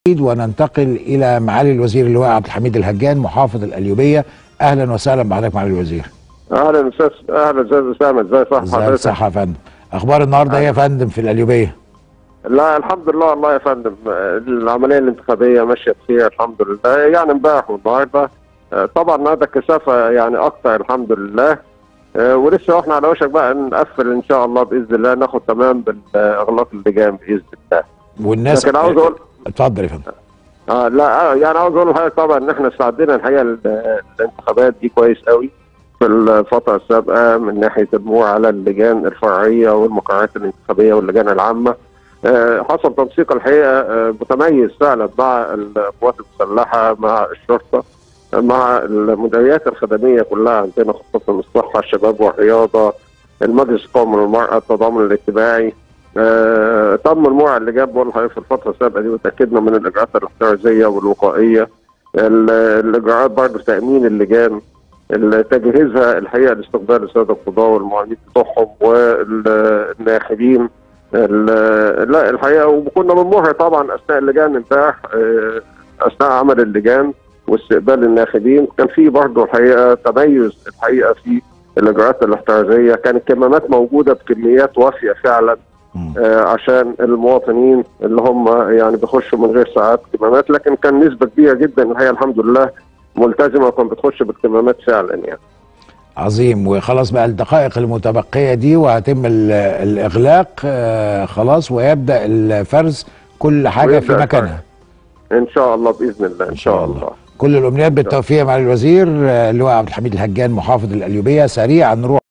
وننتقل الى معالي الوزير اللواء عبد الحميد الهجان محافظ القليوبيه اهلا وسهلا بحضرتك معالي الوزير اهلا استاذ اهلا استاذ اسامه ازي صح ازي حضرتك الصحه يا فندم اخبار النهارده ايه يا فندم في القليوبيه لا الحمد لله والله يا فندم آه، العمليه الانتخابيه ماشيه بخير الحمد لله يعني امبارح والنهارده آه، طبعا النهارده الكثافه يعني اكتر الحمد لله آه، ولسه احنا على وشك بقى نقفل ان شاء الله باذن الله ناخد تمام بالاغلاق اللجان باذن الله والناس لكن عاوز اقول اتفضل يا فندم آه لا آه يعني عاوز اقول لحضرتك طبعا ان احنا استعدينا الحقيقه لل- الانتخابات دي كويس قوي في الفتره السابقه من ناحيه المرور على اللجان الفرعيه والمقررات الانتخابيه واللجان العامه آه حصل تنسيق الحقيقه آه متميز فعلا مع القوات المسلحه مع الشرطه آه، مع المديريات الخدميه كلها عندنا خصوصا الصحه الشباب والرياضه المجلس القومي للمراه التضامن الاجتماعي آه، تم المرور على اللي جاب والله في الفتره السابقه دي وتاكدنا من الاجراءات الاحترازيه والوقائيه ال- الاجراءات برضه تامين اللجان ال- تجهيزها الحقيقه لاستقبال الساده القضاه والمعيدين بتوعهم والناخبين ال- لا الحقيقه وكنا بنمر طبعا اثناء اللجان امبارح آه، اثناء عمل اللجان واستقبال الناخبين كان في برضه الحقيقه تميز الحقيقه في الاجراءات الاحترازيه كانت الكمامات موجوده بكميات وافيه فعلا مم. آه، عشان المواطنين اللي هم يعني بيخشوا من غير ساعات كمامات لكن كان نسبه كبيره جدا الحقيقه الحمد لله ملتزمه وكانت بتخش بالكمامات فعلا يعني عظيم وخلاص بقى الدقائق المتبقيه دي وهيتم ال- الاغلاق آه، خلاص ويبدا الفرز كل حاجه في ويبدأ مكانها ان شاء الله باذن الله ان شاء الله كل الامنيات بالتوفيق مع الوزير آه، اللواء عبد الحميد الهجان محافظ القليوبيه سريعا نروح